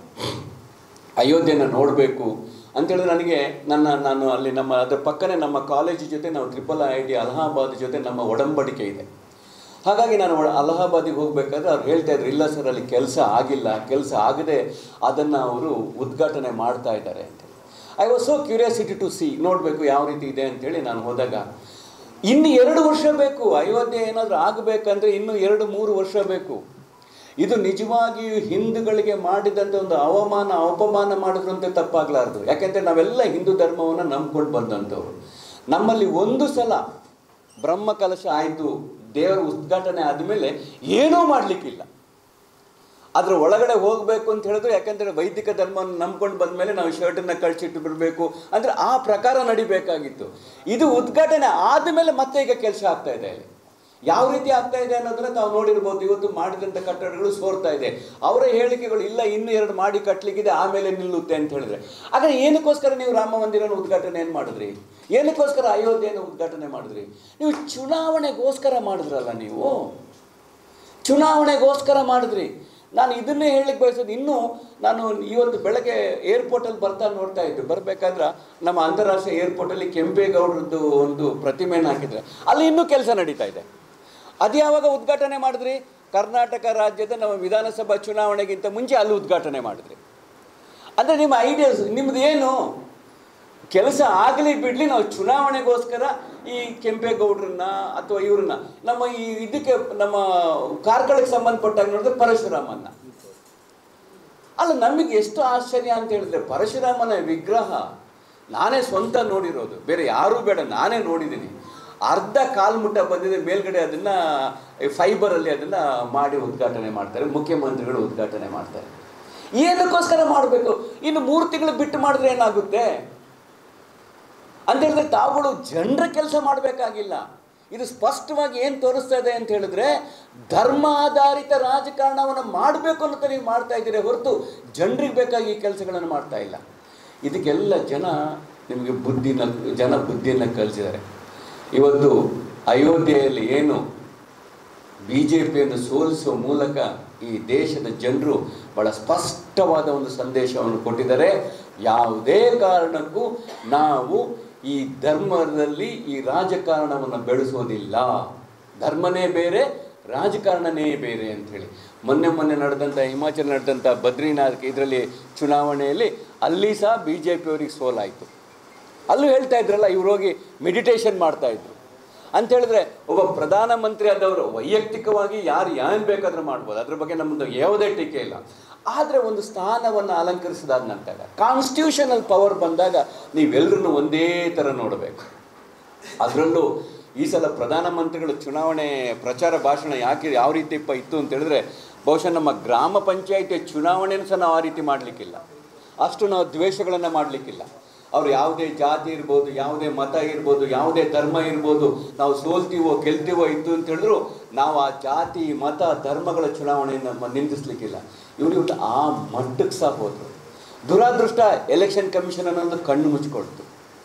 ಅಯೋಧ್ಯೆನ ನೋಡಬೇಕು ಅಂತೇಳಿದ್ರೆ ನನಗೆ ನನ್ನ ನಾನು ಅಲ್ಲಿ ನಮ್ಮ ಅದರ ಪಕ್ಕನೇ ನಮ್ಮ ಕಾಲೇಜು ಜೊತೆ ನಾವು ಟ್ರಿಪಲ್ ಐ ಟಿ ಅಲಹಾಬಾದ್ ಜೊತೆ ನಮ್ಮ ಒಡಂಬಡಿಕೆ ಇದೆ ಹಾಗಾಗಿ ನಾನು ಒಳ- ಅಲಹಾಬಾದಿಗೆ ಹೋಗಬೇಕಾದ್ರೆ ಅವ್ರು ಹೇಳ್ತಾ ಇದ್ರು ಇಲ್ಲ ಸರ್ ಅಲ್ಲಿ ಕೆಲಸ ಆಗಿಲ್ಲ ಕೆಲಸ ಆಗದೆ ಅದನ್ನು ಅವರು ಉದ್ಘಾಟನೆ ಮಾಡ್ತಾ ಇದ್ದಾರೆ ಅಂತೇಳಿ I was so curiosity to see ನೋಡಬೇಕು ಯಾವ ರೀತಿ ಇದೆ ಅಂತೇಳಿ ನಾನು ಹೋದಾಗ ಇನ್ನು ಎರಡು ವರ್ಷ ಬೇಕು ಅಯೋಧ್ಯೆ ಏನಾದರೂ ಆಗಬೇಕಂದ್ರೆ ಇನ್ನು ಎರಡು ಮೂರು ವರ್ಷ ಬೇಕು ಇದು ನಿಜವಾಗಿಯೂ ಹಿಂದೂಗಳಿಗೆ ಮಾಡಿದಂಥ ಒಂದು ಅವಮಾನ ಅಪಮಾನ ಮಾಡಿದ್ರು ಅಂತ ತಪ್ಪಾಗಲಾರ್ದು ಯಾಕೆಂದರೆ ನಾವೆಲ್ಲ ಹಿಂದೂ ಧರ್ಮವನ್ನು ನಂಬ್ಕೊಂಡು ಬಂದಂಥವ್ರು ನಮ್ಮಲ್ಲಿ ಒಂದು ಸಲ ಬ್ರಹ್ಮ ಕಲಶ ಆಯಿತು ದೇವರ ಉದ್ಘಾಟನೆ ಆದಮೇಲೆ ಏನೂ ಮಾಡಲಿಕ್ಕಿಲ್ಲ ಅದ್ರ ಒಳಗಡೆ ಹೋಗಬೇಕು ಅಂತ ಹೇಳಿದ್ರು ಯಾಕಂದರೆ ವೈದಿಕ ಧರ್ಮವನ್ನು ನಂಬ್ಕೊಂಡು ಬಂದಮೇಲೆ ನಾವು ಶರ್ಟನ್ನು ಕಳಿಸಿಟ್ಟು ಬಿಡಬೇಕು ಅಂದರೆ ಆ ಪ್ರಕಾರ ನಡಿಬೇಕಾಗಿತ್ತು ಇದು ಉದ್ಘಾಟನೆ ಆದಮೇಲೆ ಮತ್ತೆ ಈಗ ಕೆಲಸ ಆಗ್ತಾ ಇದೆ ಅಲ್ಲಿ ಯಾವ ರೀತಿ ಆಗ್ತಾ ಇದೆ ಅನ್ನೋದನ್ನ ತಾವು ನೋಡಿರ್ಬೋದು ಇವತ್ತು ಮಾಡಿದಂಥ ಕಟ್ಟಡಗಳು ಸೋರ್ತಾ ಇದೆ ಅವರ ಹೇಳಿಕೆಗಳು ಇಲ್ಲ ಇನ್ನೂ ಎರಡು ಮಾಡಿ ಕಟ್ಟಲಿಕ್ಕಿದೆ ಆಮೇಲೆ ನಿಲ್ಲುತ್ತೆ ಅಂತ ಹೇಳಿದ್ರೆ ಆದರೆ ಏನಕ್ಕೋಸ್ಕರ ನೀವು ರಾಮ ಮಂದಿರನ ಉದ್ಘಾಟನೆ ಏನು ಮಾಡಿದ್ರಿ ಏನಕ್ಕೋಸ್ಕರ ಅಯೋಧ್ಯೆಯನ್ನು ಉದ್ಘಾಟನೆ ಮಾಡಿದ್ರಿ ನೀವು ಚುನಾವಣೆಗೋಸ್ಕರ ಮಾಡಿದ್ರಲ್ಲ ನೀವು ಚುನಾವಣೆಗೋಸ್ಕರ ಮಾಡಿದ್ರಿ ನಾನು ಇದನ್ನೇ ಹೇಳಲಿಕ್ಕೆ ಬಯಸೋದು ಇನ್ನೂ ನಾನು ಇವತ್ತು ಬೆಳಗ್ಗೆ ಏರ್ಪೋರ್ಟಲ್ಲಿ ಬರ್ತಾ ನೋಡ್ತಾ ಇದ್ದೆ ಬರಬೇಕಾದ್ರೆ ನಮ್ಮ ಅಂತಾರಾಷ್ಟ್ರೀಯ ಏರ್ಪೋರ್ಟಲ್ಲಿ ಕೆಂಪೇಗೌಡರದ್ದು ಒಂದು ಪ್ರತಿಮೆಯನ್ನು ಹಾಕಿದ್ರೆ ಅಲ್ಲಿ ಇನ್ನೂ ಕೆಲಸ ನಡೀತಾ ಇದೆ ಅದು ಯಾವಾಗ ಉದ್ಘಾಟನೆ ಮಾಡಿದ್ರಿ ಕರ್ನಾಟಕ ರಾಜ್ಯದ ನಮ್ಮ ವಿಧಾನಸಭಾ ಚುನಾವಣೆಗಿಂತ ಮುಂಚೆ ಅಲ್ಲಿ ಉದ್ಘಾಟನೆ ಮಾಡಿದ್ರಿ ಅಂದರೆ ನಿಮ್ಮ ಐಡಿಯಾಸ್ ನಿಮ್ಮದು ಏನು ಕೆಲಸ ಆಗಲಿ ಬಿಡಲಿ ನಾವು ಚುನಾವಣೆಗೋಸ್ಕರ ಈ ಕೆಂಪೇಗೌಡರನ್ನ ಅಥವಾ ಇವ್ರನ್ನ ನಮ್ಮ ಈ ಇದಕ್ಕೆ ನಮ್ಮ ಕಾರ್ಕಳಕ್ಕೆ ಸಂಬಂಧಪಟ್ಟಾಗ ನೋಡಿದ್ರೆ ಪರಶುರಾಮನ್ನ ಅಲ್ಲ ನಮಗೆ ಎಷ್ಟು ಆಶ್ಚರ್ಯ ಅಂತ ಹೇಳಿದ್ರೆ ಪರಶುರಾಮನ ವಿಗ್ರಹ ನಾನೇ ಸ್ವಂತ ನೋಡಿರೋದು ಬೇರೆ ಯಾರೂ ಬೇಡ ನಾನೇ ನೋಡಿದ್ದೀನಿ ಅರ್ಧ ಕಾಲ್ಮುಟ್ಟ ಬಂದಿದೆ ಮೇಲ್ಗಡೆ ಅದನ್ನು ಫೈಬರಲ್ಲಿ ಅದನ್ನು ಮಾಡಿ ಉದ್ಘಾಟನೆ ಮಾಡ್ತಾರೆ ಮುಖ್ಯಮಂತ್ರಿಗಳು ಉದ್ಘಾಟನೆ ಮಾಡ್ತಾರೆ ಏನಕ್ಕೋಸ್ಕರ ಮಾಡಬೇಕು ಇನ್ನು ಮೂರು ತಿಂಗಳು ಬಿಟ್ಟು ಮಾಡಿದ್ರೆ ಏನಾಗುತ್ತೆ ಅಂತ ಹೇಳಿದ್ರೆ ತಾವುಗಳು ಜನರ ಕೆಲಸ ಮಾಡಬೇಕಾಗಿಲ್ಲ ಇದು ಸ್ಪಷ್ಟವಾಗಿ ಏನು ತೋರಿಸ್ತಾ ಇದೆ ಅಂತ ಹೇಳಿದ್ರೆ ಧರ್ಮಾಧಾರಿತ ರಾಜಕಾರಣವನ್ನು ಮಾಡಬೇಕು ಅಂತ ನೀವು ಮಾಡ್ತಾ ಇದ್ದೀರಿ ಹೊರತು ಜನರಿಗೆ ಬೇಕಾಗಿ ಈ ಕೆಲಸಗಳನ್ನು ಮಾಡ್ತಾ ಇಲ್ಲ ಇದಕ್ಕೆಲ್ಲ ಜನ ನಿಮಗೆ ಬುದ್ಧಿನ ಜನ ಬುದ್ಧಿಯನ್ನು ಕಲಿಸಿದ್ದಾರೆ ಇವತ್ತು ಅಯೋಧ್ಯೆಯಲ್ಲಿ ಏನು ಬಿ ಜೆ ಪಿಯನ್ನು ಸೋಲಿಸುವ ಮೂಲಕ ಈ ದೇಶದ ಜನರು ಬಹಳ ಸ್ಪಷ್ಟವಾದ ಒಂದು ಸಂದೇಶವನ್ನು ಕೊಟ್ಟಿದ್ದಾರೆ ಯಾವುದೇ ಕಾರಣಕ್ಕೂ ನಾವು ಈ ಧರ್ಮದಲ್ಲಿ ಈ ರಾಜಕಾರಣವನ್ನು ಬೆಳೆಸೋದಿಲ್ಲ ಧರ್ಮನೇ ಬೇರೆ ರಾಜಕಾರಣನೇ ಬೇರೆ ಅಂಥೇಳಿ ಮೊನ್ನೆ ಮೊನ್ನೆ ನಡೆದಂಥ ಹಿಮಾಚಲ ನಡೆದಂಥ ಬದ್ರಿನಾಥ್ ಇದರಲ್ಲಿ ಚುನಾವಣೆಯಲ್ಲಿ ಅಲ್ಲಿ ಸಹ ಬಿ ಜೆ ಪಿಯವರಿಗೆ ಸೋಲಾಯಿತು ಅಲ್ಲೂ ಹೇಳ್ತಾ ಇದ್ರಲ್ಲ ಇವ್ರು ಹೋಗಿ ಮೆಡಿಟೇಷನ್ ಮಾಡ್ತಾ ಇದ್ರು ಅಂತ ಹೇಳಿದ್ರೆ ಒಬ್ಬ ಪ್ರಧಾನಮಂತ್ರಿ ಆದವರು ವೈಯಕ್ತಿಕವಾಗಿ ಯಾರು ಏನು ಬೇಕಾದ್ರೂ ಮಾಡ್ಬೋದು ಅದ್ರ ಬಗ್ಗೆ ನಮ್ಮದು ಯಾವುದೇ ಟೀಕೆ ಇಲ್ಲ ಆದರೆ ಒಂದು ಸ್ಥಾನವನ್ನು ಅಲಂಕರಿಸಿದಾದ ನಂತರ ಕಾನ್ಸ್ಟಿಟ್ಯೂಷನಲ್ ಪವರ್ ಬಂದಾಗ ನೀವೆಲ್ಲರನ್ನು ಒಂದೇ ಥರ ನೋಡಬೇಕು ಅದರಲ್ಲೂ ಈ ಸಲ ಪ್ರಧಾನಮಂತ್ರಿಗಳು ಚುನಾವಣೆ ಪ್ರಚಾರ ಭಾಷಣ ಯಾಕೆ ಯಾವ ರೀತಿ ಪ ಇತ್ತು ಅಂತ ಹೇಳಿದ್ರೆ ಬಹುಶಃ ನಮ್ಮ ಗ್ರಾಮ ಪಂಚಾಯಿತಿಯ ಚುನಾವಣೆಯನ್ನು ಸಹ ನಾವು ಆ ರೀತಿ ಮಾಡಲಿಕ್ಕಿಲ್ಲ ಅಷ್ಟು ನಾವು ದ್ವೇಷಗಳನ್ನು ಮಾಡಲಿಕ್ಕಿಲ್ಲ ಅವ್ರು ಯಾವುದೇ ಜಾತಿ ಇರ್ಬೋದು ಯಾವುದೇ ಮತ ಇರ್ಬೋದು ಯಾವುದೇ ಧರ್ಮ ಇರ್ಬೋದು ನಾವು ಸೋಲ್ತೀವೋ ಗೆಲ್ತೀವೋ ಇತ್ತು ಅಂತ ಹೇಳಿದ್ರು ನಾವು ಆ ಜಾತಿ ಮತ ಧರ್ಮಗಳ ಚುನಾವಣೆಯನ್ನು ಮ- ನಿಂದಿಸ್ಲಿಕ್ಕಿಲ್ಲ ಇವರು ಇವತ್ತು ಆ ಮಟ್ಟಕ್ಕೆ ಸಹ ಹೋದರು ದುರಾದೃಷ್ಟ ಎಲೆಕ್ಷನ್ ಕಮಿಷನ್ ಅನ್ನೋದು ಕಣ್ಣು ಮುಚ್ಕೊಳ್ತು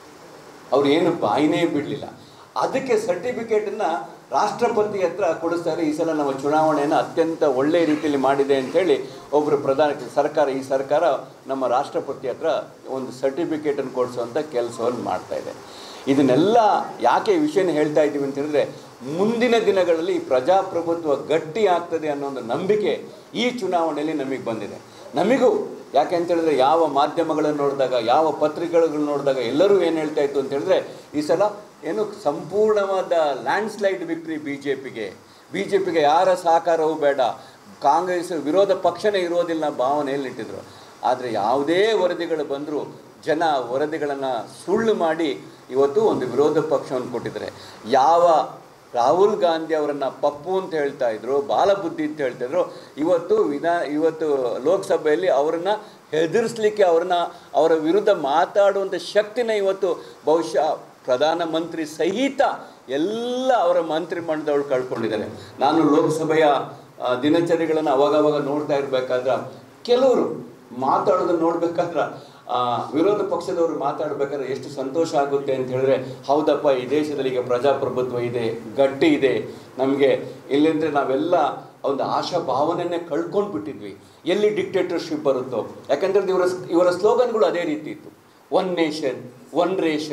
ಅವ್ರು ಏನು ಬಾಯಿನೇ ಬಿಡಲಿಲ್ಲ ಅದಕ್ಕೆ ಸರ್ಟಿಫಿಕೇಟನ್ನು ರಾಷ್ಟ್ರಪತಿ ಹತ್ರ ಕೊಡಿಸ್ತಾರೆ ಈ ಸಲ ನಮ್ಮ ಚುನಾವಣೆಯನ್ನು ಅತ್ಯಂತ ಒಳ್ಳೆಯ ರೀತಿಯಲ್ಲಿ ಮಾಡಿದೆ ಅಂತೇಳಿ ಒಬ್ಬರು ಪ್ರಧಾನ ಸರ್ಕಾರ ಈ ಸರ್ಕಾರ ನಮ್ಮ ರಾಷ್ಟ್ರಪತಿ ಹತ್ರ ಒಂದು ಸರ್ಟಿಫಿಕೇಟನ್ನು ಕೊಡಿಸುವಂಥ ಕೆಲಸವನ್ನು ಮಾಡ್ತಾ ಇದೆ ಇದನ್ನೆಲ್ಲ ಯಾಕೆ ಈ ವಿಷಯನ ಹೇಳ್ತಾ ಇದ್ದೀವಿ ಅಂತ ಹೇಳಿದ್ರೆ ಮುಂದಿನ ದಿನಗಳಲ್ಲಿ ಈ ಪ್ರಜಾಪ್ರಭುತ್ವ ಗಟ್ಟಿ ಆಗ್ತದೆ ಅನ್ನೋ ಒಂದು ನಂಬಿಕೆ ಈ ಚುನಾವಣೆಯಲ್ಲಿ ನಮಗೆ ಬಂದಿದೆ ನಮಗೂ ಯಾಕೆ ಅಂತ ಹೇಳಿದ್ರೆ ಯಾವ ಮಾಧ್ಯಮಗಳನ್ನು ನೋಡಿದಾಗ ಯಾವ ಪತ್ರಿಕೆಗಳನ್ನು ನೋಡಿದಾಗ ಎಲ್ಲರೂ ಏನು ಹೇಳ್ತಾ ಇತ್ತು ಅಂತ ಹೇಳಿದ್ರೆ ಈ ಸಲ ಏನು ಸಂಪೂರ್ಣವಾದ landslide victory B J ಪಿಗೆ ಬಿ ಜೆ ಪಿಗೆ ಯಾರ ಸಹಕಾರವೂ ಬೇಡ ಕಾಂಗ್ರೆಸ್ ವಿರೋಧ ಪಕ್ಷನೇ ಇರೋದಿಲ್ಲ ಭಾವನೆಯಲ್ಲಿ ಇಟ್ಟಿದ್ರು ಆದರೆ ಯಾವುದೇ ವರದಿಗಳು ಬಂದರೂ ಜನ ವರದಿಗಳನ್ನು ಸುಳ್ಳು ಮಾಡಿ ಇವತ್ತು ಒಂದು ವಿರೋಧ ಪಕ್ಷವನ್ನು ಕೊಟ್ಟಿದ್ದಾರೆ ಯಾವ ರಾಹುಲ್ ಗಾಂಧಿ ಅವರನ್ನು ಪಪ್ಪು ಅಂತ ಹೇಳ್ತಾ ಇದ್ರು ಬಾಲಬುದ್ಧಿ ಅಂತ ಹೇಳ್ತಾ ಇದ್ರು ಇವತ್ತು ವಿಧಾ ಇವತ್ತು ಲೋಕಸಭೆಯಲ್ಲಿ ಅವರನ್ನು ಹೆದರಿಸ್ಲಿಕ್ಕೆ ಅವ್ರನ್ನ ಅವರ ವಿರುದ್ಧ ಮಾತಾಡುವಂಥ ಶಕ್ತಿನ ಇವತ್ತು ಬಹುಶಃ ಪ್ರಧಾನಮಂತ್ರಿ ಸಹಿತ ಎಲ್ಲ ಅವರ ಮಂತ್ರಿಮಂಡಲದವರು ಕಳ್ಕೊಂಡಿದ್ದಾರೆ ನಾನು ಲೋಕಸಭೆಯ ಆ, ದಿನಚರಿಗಳನ್ನು ಅವಾಗವಾಗ ನೋಡ್ತಾ ಇರಬೇಕಾದ್ರೆ ಕೆಲವರು ಮಾತಾಡೋದನ್ನು ನೋಡ್ಬೇಕಾದ್ರೆ ಆ, ವಿರೋಧ ಪಕ್ಷದವರು ಮಾತಾಡಬೇಕಾದ್ರೆ ಎಷ್ಟು ಸಂತೋಷ ಆಗುತ್ತೆ ಅಂತ ಹೇಳಿದ್ರೆ ಹೌದಪ್ಪ ಈ ದೇಶದಲ್ಲಿ ಈಗ ಪ್ರಜಾಪ್ರಭುತ್ವ ಇದೆ ಗಟ್ಟಿ ಇದೆ ನಮಗೆ ಇಲ್ಲಿಂದ್ರೆ ನಾವೆಲ್ಲ ಒಂದು ಆಶಾ ಭಾವನೆಯನ್ನೇ ಕಳ್ಕೊಂಡು ಬಿಟ್ಟಿದ್ವಿ ಎಲ್ಲಿ ಡಿಕ್ಟೇಟರ್ಶಿಪ್ ಬರುತ್ತೋ ಯಾಕಂದ್ರೆ ಇವರ ಇವರ ಸ್ಲೋಗನ್ಗಳು ಅದೇ ರೀತಿ ಇತ್ತು ಒನ್ ನೇಷನ್ ಒನ್ ರೇಷನ್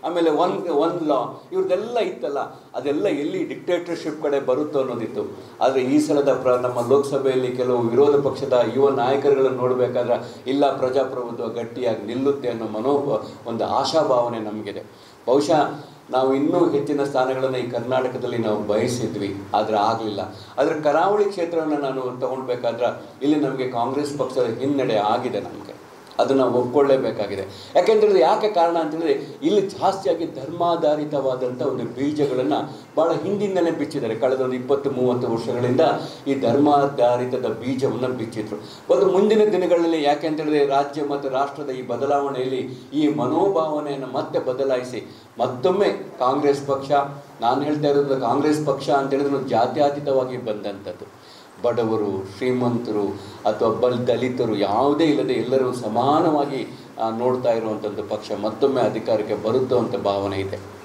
ಆಮೇಲೆ ಒನ್ ಒನ್ ಲಾ ಇವ್ರದ್ದೆಲ್ಲ ಇತ್ತಲ್ಲ ಅದೆಲ್ಲ ಎಲ್ಲಿ ಡಿಕ್ಟೇಟರ್ಶಿಪ್ ಕಡೆ ಬರುತ್ತೋ ಅನ್ನೋದಿತ್ತು ಆದರೆ ಈ ಸಲದ ಪ್ರ ನಮ್ಮ ಲೋಕಸಭೆಯಲ್ಲಿ ಕೆಲವು ವಿರೋಧ ಪಕ್ಷದ ಯುವ ನಾಯಕರುಗಳನ್ನು ನೋಡಬೇಕಾದ್ರೆ ಇಲ್ಲ ಪ್ರಜಾಪ್ರಭುತ್ವ ಗಟ್ಟಿಯಾಗಿ ನಿಲ್ಲುತ್ತೆ ಅನ್ನೋ ಮನೋ ಒಂದು ಆಶಾಭಾವನೆ ನಮಗಿದೆ ಬಹುಶಃ ನಾವು ಇನ್ನೂ ಹೆಚ್ಚಿನ ಸ್ಥಾನಗಳನ್ನು ಈ ಕರ್ನಾಟಕದಲ್ಲಿ ನಾವು ಬಯಸಿದ್ವಿ ಆದರೆ ಆಗಲಿಲ್ಲ ಆದರೆ ಕರಾವಳಿ ಕ್ಷೇತ್ರವನ್ನು ನಾನು ತಗೊಳ್ಬೇಕಾದ್ರೆ ಇಲ್ಲಿ ನಮಗೆ ಕಾಂಗ್ರೆಸ್ ಪಕ್ಷದ ಹಿನ್ನಡೆ ಆಗಿದೆ ನಮಗೆ ಅದನ್ನು ಒಪ್ಕೊಳ್ಳೇಬೇಕಾಗಿದೆ ಯಾಕೆಂತೇಳಿದ್ರೆ ಯಾಕೆ ಕಾರಣ ಅಂತೇಳಿದ್ರೆ ಇಲ್ಲಿ ಜಾಸ್ತಿಯಾಗಿ ಧರ್ಮಾಧಾರಿತವಾದಂಥ ಒಂದು ಬೀಜಗಳನ್ನು ಭಾಳ ಹಿಂದಿನಲ್ಲೇ ಬಿಚ್ಚಿದ್ದಾರೆ ಕಳೆದ ಒಂದು ಇಪ್ಪತ್ತು ಮೂವತ್ತು ವರ್ಷಗಳಿಂದ ಈ ಧರ್ಮಾಧಾರಿತದ ಬೀಜವನ್ನು ಬಿಚ್ಚಿದ್ರು ಒಂದು ಮುಂದಿನ ದಿನಗಳಲ್ಲಿ ಯಾಕೆ ಅಂತೇಳಿದ್ರೆ ರಾಜ್ಯ ಮತ್ತು ರಾಷ್ಟ್ರದ ಈ ಬದಲಾವಣೆಯಲ್ಲಿ ಈ ಮನೋಭಾವನೆಯನ್ನು ಮತ್ತೆ ಬದಲಾಯಿಸಿ ಮತ್ತೊಮ್ಮೆ ಕಾಂಗ್ರೆಸ್ ಪಕ್ಷ ನಾನು ಹೇಳ್ತಾ ಇರೋದು ಕಾಂಗ್ರೆಸ್ ಪಕ್ಷ ಅಂತ ಹೇಳಿದ್ರೆ ಒಂದು ಜಾತ್ಯತೀತವಾಗಿ ಬಂದಂಥದ್ದು ಬಡವರು ಶ್ರೀಮಂತರು ಅಥವಾ ಬಲ್ ದಲಿತರು ಯಾವುದೇ ಇಲ್ಲದೆ ಎಲ್ಲರೂ ಸಮಾನವಾಗಿ ಆ, ನೋಡ್ತಾ ಇರುವಂಥದ್ದು ಪಕ್ಷ ಮತ್ತೊಮ್ಮೆ ಅಧಿಕಾರಕ್ಕೆ ಬರುತ್ತೋ ಅಂತ ಭಾವನೆ ಇದೆ